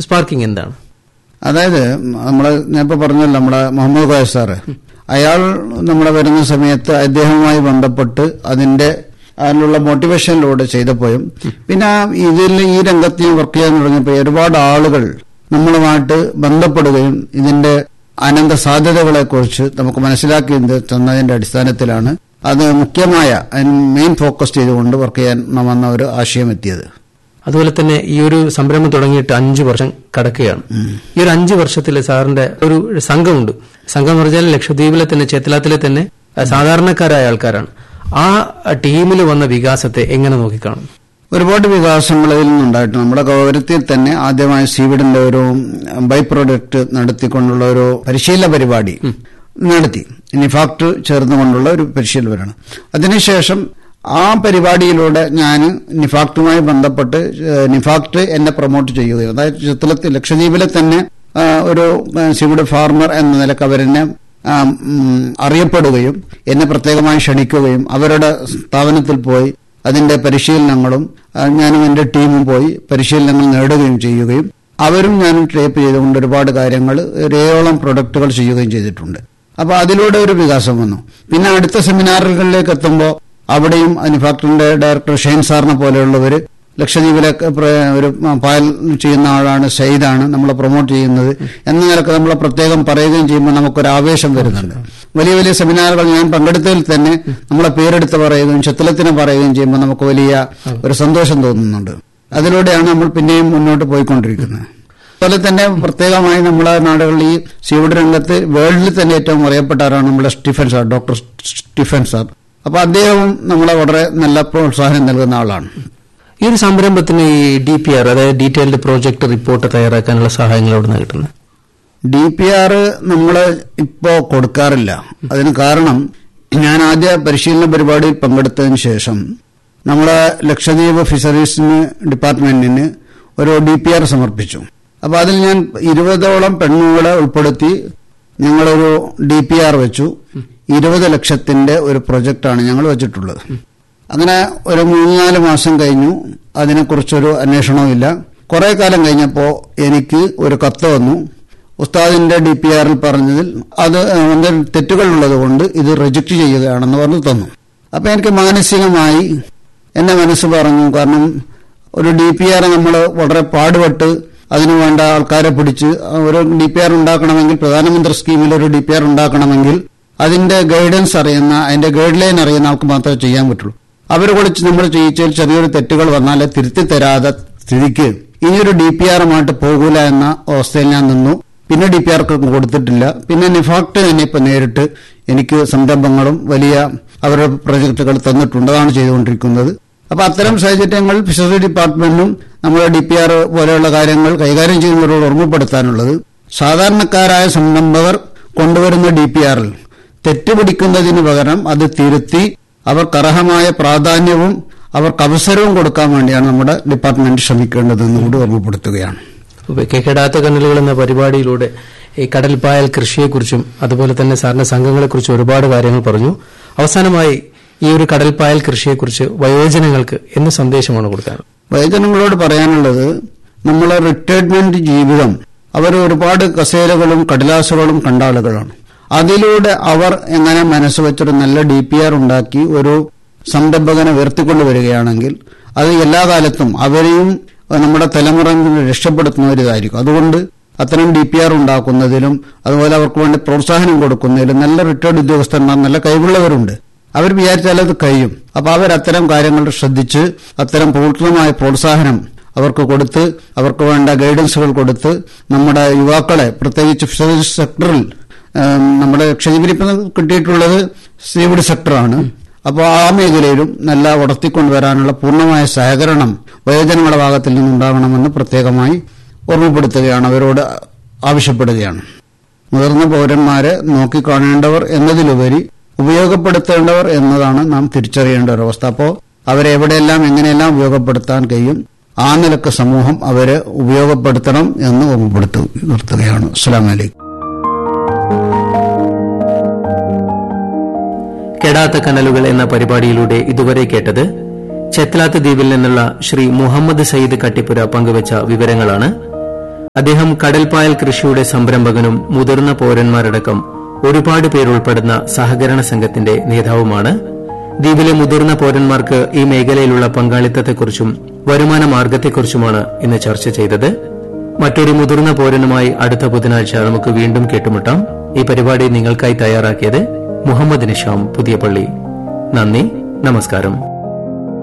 sparking എന്താണ് അതായത് നമ്മള് ഞാൻ ഇപ്പൊ പറഞ്ഞല്ലോ നമ്മുടെ മുഹമ്മദ് ഖായ സാറ് അയാൾ നമ്മുടെ വരുന്ന സമയത്ത് അദ്ദേഹവുമായി ബന്ധപ്പെട്ട് അതിന്റെ അതിനുള്ള മോട്ടിവേഷനിലൂടെ ചെയ്തപ്പോഴും പിന്നെ ആ ഇതിൽ ഈ രംഗത്ത് ഞാൻ വർക്ക് ചെയ്യാൻ തുടങ്ങിയപ്പോൾ ഒരുപാട് ആളുകൾ നമ്മളുമായിട്ട് ബന്ധപ്പെടുകയും ഇതിന്റെ അനന്ത സാധ്യതകളെ കുറിച്ച് നമുക്ക് മനസ്സിലാക്കി തന്നതിന്റെ അടിസ്ഥാനത്തിലാണ് അത് മുഖ്യമായ മെയിൻ ഫോക്കസ് ചെയ്തുകൊണ്ട് വർക്ക് ചെയ്യാൻ വന്ന ഒരു ആശയം എത്തിയത് അതുപോലെ തന്നെ ഈ ഒരു സംരംഭം തുടങ്ങിയിട്ട് അഞ്ചു വർഷം കടക്കുകയാണ് ഈ ഒരു അഞ്ചു വർഷത്തിൽ സാറിന്റെ ഒരു സംഘമുണ്ട് സംഘം എന്ന് പറഞ്ഞാൽ ലക്ഷദ്വീപിലെ തന്നെ ചേത്തലാത്തിലെ തന്നെ അഹ് സാധാരണക്കാരായ ആൾക്കാരാണ് ആ ടീമിൽ വന്ന വികാസത്തെ എങ്ങനെ നോക്കിക്കാണും ഒരുപാട് വികാസങ്ങൾ ഇതിൽ നിന്നുണ്ടായിട്ടുണ്ട് നമ്മുടെ ഗൗരവത്തിൽ തന്നെ ആദ്യമായി സീവിഡിന്റെ ഒരു ബൈ പ്രോഡക്റ്റ് നടത്തിക്കൊണ്ടുള്ള ഒരു പരിശീലന പരിപാടി നടത്തി നിഫാക്ട് ചേർന്നുകൊണ്ടുള്ള ഒരു പരിശീലനമാണ് അതിനുശേഷം ആ പരിപാടിയിലൂടെ ഞാൻ നിഫാക്റ്റുമായി ബന്ധപ്പെട്ട് ഏഹ്, നിഫാക്ട് എന്നെ പ്രൊമോട്ട് ചെയ്യുകയും അതായത് ചിത്രത്തിൽ ലക്ഷദ്വീപിലെ തന്നെ ആ, ഒരു സീവുഡ് ഫാർമർ എന്ന നിലക്ക് അവരെന്നെ ആ, ഉം, അറിയപ്പെടുകയും എന്നെ പ്രത്യേകമായി ക്ഷണിക്കുകയും അവരുടെ സ്ഥാപനത്തിൽ പോയി അതിന്റെ പരിശീലനങ്ങളും ആ, ഞാനും എന്റെ ടീമും പോയി പരിശീലനങ്ങൾ നേടുകയും ചെയ്യുകയും അവരും ഞാനും ടേപ്പ് ചെയ്തുകൊണ്ട് ഒരുപാട് കാര്യങ്ങൾ ഏഴോളം പ്രൊഡക്റ്റുകൾ ചെയ്യുകയും ചെയ്തിട്ടുണ്ട് അപ്പൊ അതിലൂടെ ഒരു വികാസം വന്നു പിന്നെ അടുത്ത സെമിനാറുകളിലേക്ക് എത്തുമ്പോൾ അവിടെയും അനുഫാക്ടറിന്റെ ഡയറക്ടർ ഷെയ്ൻ സാറിനെ പോലെയുള്ളവർ ലക്ഷദ്വീപിലെ പ്ര- ഒരു പായൽ ചെയ്യുന്ന ആളാണ് സയ്യിദാണ് നമ്മളെ പ്രൊമോട്ട് ചെയ്യുന്നത് എന്ന നിലക്ക് നമ്മളെ പ്രത്യേകം പറയുകയും ചെയ്യുമ്പോൾ നമുക്കൊരു ആവേശം വരുന്നുണ്ട് വലിയ വലിയ സെമിനാറുകൾ ഞാൻ പങ്കെടുത്തതിൽ തന്നെ നമ്മളെ പേരെടുത്ത് പറയുകയും ചിത്രത്തിനെ പറയുകയും ചെയ്യുമ്പോൾ നമുക്ക് വലിയ ഒരു സന്തോഷം തോന്നുന്നുണ്ട് അതിലൂടെയാണ് നമ്മൾ പിന്നെയും മുന്നോട്ട് പോയിക്കൊണ്ടിരിക്കുന്നത് അതുപോലെ തന്നെ പ്രത്യേകമായി നമ്മളെ നാടുകളിൽ ഈ സീവുഡ് രംഗത്ത് വേൾഡിൽ തന്നെ ഏറ്റവും അറിയപ്പെട്ട ആരാണ് നമ്മുടെ Stephen sir doctor Stephen sir അപ്പൊ അദ്ദേഹവും നമ്മളെ വളരെ നല്ല പ്രോത്സാഹനം നൽകുന്ന ആളാണ് ഈ ഒരു സംരംഭത്തിന് ഈ ഡി പി ആർ അതായത് ഡീറ്റെയിൽഡ് പ്രോജക്ട് റിപ്പോർട്ട് തയ്യാറാക്കാനുള്ള സഹായങ്ങൾ എവിടെ നിന്ന് കിട്ടുന്നത് ഡി പി ആർ നമ്മൾ ഇപ്പോ കൊടുക്കാറില്ല അതിന് കാരണം ഞാൻ ആദ്യ പരിശീലന പരിപാടിയിൽ പങ്കെടുത്തതിന് ശേഷം നമ്മളെ ലക്ഷദ്വീപ് ഫിഷറീസിന് ഡിപ്പാർട്ട്മെന്റിന് ഒരു ഡി പി ആർ സമർപ്പിച്ചു അപ്പൊ അതിൽ ഞാൻ ഇരുപതോളം പെണ്ണുങ്ങളെ ഉൾപ്പെടുത്തി ഞങ്ങളൊരു ഡി പി ആർ വെച്ചു ഇരുപത് ലക്ഷത്തിന്റെ ഒരു പ്രൊജക്റ്റാണ് ഞങ്ങൾ വെച്ചിട്ടുള്ളത് അങ്ങനെ ഒരു മൂന്നാല് മാസം കഴിഞ്ഞു അതിനെക്കുറിച്ചൊരു അന്വേഷണവും ഇല്ല കുറെ കാലം കഴിഞ്ഞപ്പോൾ എനിക്ക് ഒരു കത്ത് വന്നു ഉസ്താദിന്റെ ഡി പി ആറിൽ പറഞ്ഞതിൽ അത് എന്തെങ്കിലും തെറ്റുകളുള്ളത് കൊണ്ട് ഇത് റിജക്ട് ചെയ്യുകയാണെന്ന് പറഞ്ഞു തന്നു അപ്പൊ എനിക്ക് മാനസികമായി എന്റെ മനസ്സ് പറഞ്ഞു കാരണം ഒരു ഡി പി ആർ നമ്മൾ വളരെ പാടുപെട്ട് അതിനു വേണ്ട ആൾക്കാരെ പിടിച്ച് ഒരു ഡി പി ആർ ഉണ്ടാക്കണമെങ്കിൽ പ്രധാനമന്ത്രി സ്കീമിൽ ഒരു ഡി പി ആർ ഉണ്ടാക്കണമെങ്കിൽ അതിന്റെ ഗൈഡൻസ് അറിയുന്ന അതിന്റെ ഗൈഡ് ലൈൻ അറിയുന്ന ആൾക്ക് മാത്രമേ ചെയ്യാൻ പറ്റുള്ളൂ അവർ വിളിച്ച് നമ്മൾ ചെയ്യിച്ചതിൽ ചെറിയൊരു തെറ്റുകൾ വന്നാൽ തിരുത്തി തരാതെ സ്ഥിതിക്ക് ഇനിയൊരു ഡി പി ആറുമായിട്ട് പോകൂല എന്ന അവസ്ഥയിൽ ഞാൻ നിന്നു പിന്നെ ഡി പി ആർക്ക് കൊടുത്തിട്ടില്ല പിന്നെ നിഫാക്ട് തന്നെ ഇപ്പൊ നേരിട്ട് എനിക്ക് സംരംഭങ്ങളും വലിയ അവരുടെ പ്രൊജക്ടുകൾ തന്നിട്ടുണ്ട് അതാണ് ചെയ്തുകൊണ്ടിരിക്കുന്നത് അപ്പൊ അത്തരം സാഹചര്യങ്ങളിൽ ഫിഷറി ഡിപ്പാർട്ട്മെന്റും നമ്മുടെ ഡി പി ആർ പോലെയുള്ള കാര്യങ്ങൾ കൈകാര്യം ചെയ്യുന്നവരോട് ഓർമ്മപ്പെടുത്താനുള്ളത് സാധാരണക്കാരായ സംരംഭകർ കൊണ്ടുവരുന്ന ഡി പി ആറിൽ തെറ്റുപിടിക്കുന്നതിന് പകരം അത് തിരുത്തി അവർക്ക് അർഹമായ പ്രാധാന്യവും അവർക്ക് അവസരവും കൊടുക്കാൻ വേണ്ടിയാണ് നമ്മുടെ ഡിപ്പാർട്ട്മെന്റ് ശ്രമിക്കേണ്ടതെന്ന് കൂടി ഓർമ്മപ്പെടുത്തുകയാണ് കെടാത്ത കണ്ണലുകൾ എന്ന പരിപാടിയിലൂടെ ഈ കടൽപ്പായൽ കൃഷിയെക്കുറിച്ചും അതുപോലെ തന്നെ സാറിന്റെ സംഘങ്ങളെക്കുറിച്ചും ഒരുപാട് കാര്യങ്ങൾ പറഞ്ഞു അവസാനമായി ഈ ഒരു കടൽപ്പായൽ കൃഷിയെക്കുറിച്ച് വയോജനങ്ങൾക്ക് എന്ത് സന്ദേശമാണ് കൊടുക്കാൻ വയോജനങ്ങളോട് പറയാനുള്ളത് നമ്മളെ റിട്ടയർമെന്റ് ജീവിതം അവർ ഒരുപാട് കസേരകളും കടലാസുകളും കണ്ട ആളുകളാണ് അതിലൂടെ അവർ എങ്ങനെ മനസ്സ് വെച്ചൊരു നല്ല ഡി പി ആർ ഉണ്ടാക്കി ഒരു സംരംഭകനെ ഉയർത്തിക്കൊണ്ടു വരികയാണെങ്കിൽ അത് എല്ലാ കാലത്തും അവരെയും നമ്മുടെ തലമുറ രക്ഷപ്പെടുത്തുന്നവരിതായിരിക്കും അതുകൊണ്ട് അത്തരം ഡി പി ആർ ഉണ്ടാക്കുന്നതിലും അതുപോലെ അവർക്ക് വേണ്ടി പ്രോത്സാഹനം കൊടുക്കുന്നതിലും നല്ല റിട്ടയർഡ് ഉദ്യോഗസ്ഥന്മാർ നല്ല കഴിവുള്ളവരുണ്ട് അവർ വിചാരിച്ചാൽ അത് കഴിയും അപ്പൊ അവർ അത്തരം കാര്യങ്ങൾ ശ്രദ്ധിച്ച് അത്തരം പൂർണ്ണമായ പ്രോത്സാഹനം അവർക്ക് കൊടുത്ത് അവർക്ക് വേണ്ട ഗൈഡൻസുകൾ കൊടുത്ത് നമ്മുടെ യുവാക്കളെ പ്രത്യേകിച്ച് ഫിഷറീസ് സെക്ടറിൽ ഏം, നമ്മുടെ ലക്ഷദ്വീപിൽ ഇപ്പം കിട്ടിയിട്ടുള്ളത് സീവുഡ് സെക്ടറാണ് അപ്പോൾ ആ മേഖലയിലും നല്ല വളർത്തിക്കൊണ്ടുവരാനുള്ള പൂർണ്ണമായ സഹകരണം വയോജനങ്ങളുടെ ഭാഗത്തിൽ നിന്നുണ്ടാകണമെന്ന് പ്രത്യേകമായി ഓർമ്മപ്പെടുത്തുകയാണ് അവരോട് ആവശ്യപ്പെടുകയാണ് മുതിർന്ന പൗരന്മാരെ നോക്കിക്കാണേണ്ടവർ എന്നതിലുപരി ഉപയോഗപ്പെടുത്തേണ്ടവർ എന്നതാണ് നാം തിരിച്ചറിയേണ്ട ഒരു അവസ്ഥ അപ്പോൾ അവരെ എവിടെയെല്ലാം എങ്ങനെയെല്ലാം ഉപയോഗപ്പെടുത്താൻ കഴിയും ആ നിലക്ക് സമൂഹം അവരെ ഉപയോഗപ്പെടുത്തണം എന്ന് ഓർമ്മപ്പെടുത്തു നിർത്തുകയാണ് അസ്സാം വലൈക്കും കെടാത്ത കനലുകൾ എന്ന പരിപാടിയിലൂടെ ഇതുവരെ കേട്ടത് ചെത്ലാത്ത് ദ്വീപിൽ നിന്നുള്ള ശ്രീ മുഹമ്മദ് സയ്യിദ് കട്ടിപ്പുര പങ്കുവച്ച വിവരങ്ങളാണ് അദ്ദേഹം കടൽപ്പായൽ കൃഷിയുടെ സംരംഭകനും മുതിർന്ന പൌരന്മാരടക്കം ഒരുപാട് പേരുൾപ്പെടുന്ന സഹകരണ സംഘത്തിന്റെ നേതാവുമാണ് ദ്വീപിലെ മുതിർന്ന പൌരന്മാർക്ക് ഈ മേഖലയിലുള്ള പങ്കാളിത്തത്തെക്കുറിച്ചും വരുമാന മാർഗത്തെക്കുറിച്ചുമാണ് ഇന്ന് ചർച്ച ചെയ്തത് മറ്റൊരു മുതിർന്ന പൌരനുമായി അടുത്ത ബുധനാഴ്ച നമുക്ക് വീണ്ടും കേട്ടുമുട്ടാം ഈ പരിപാടി നിങ്ങൾക്കായി തയ്യാറാക്കിയത് മുഹമ്മദ് നിഷാം പുതിയ പള്ളി നന്ദി നമസ്കാരം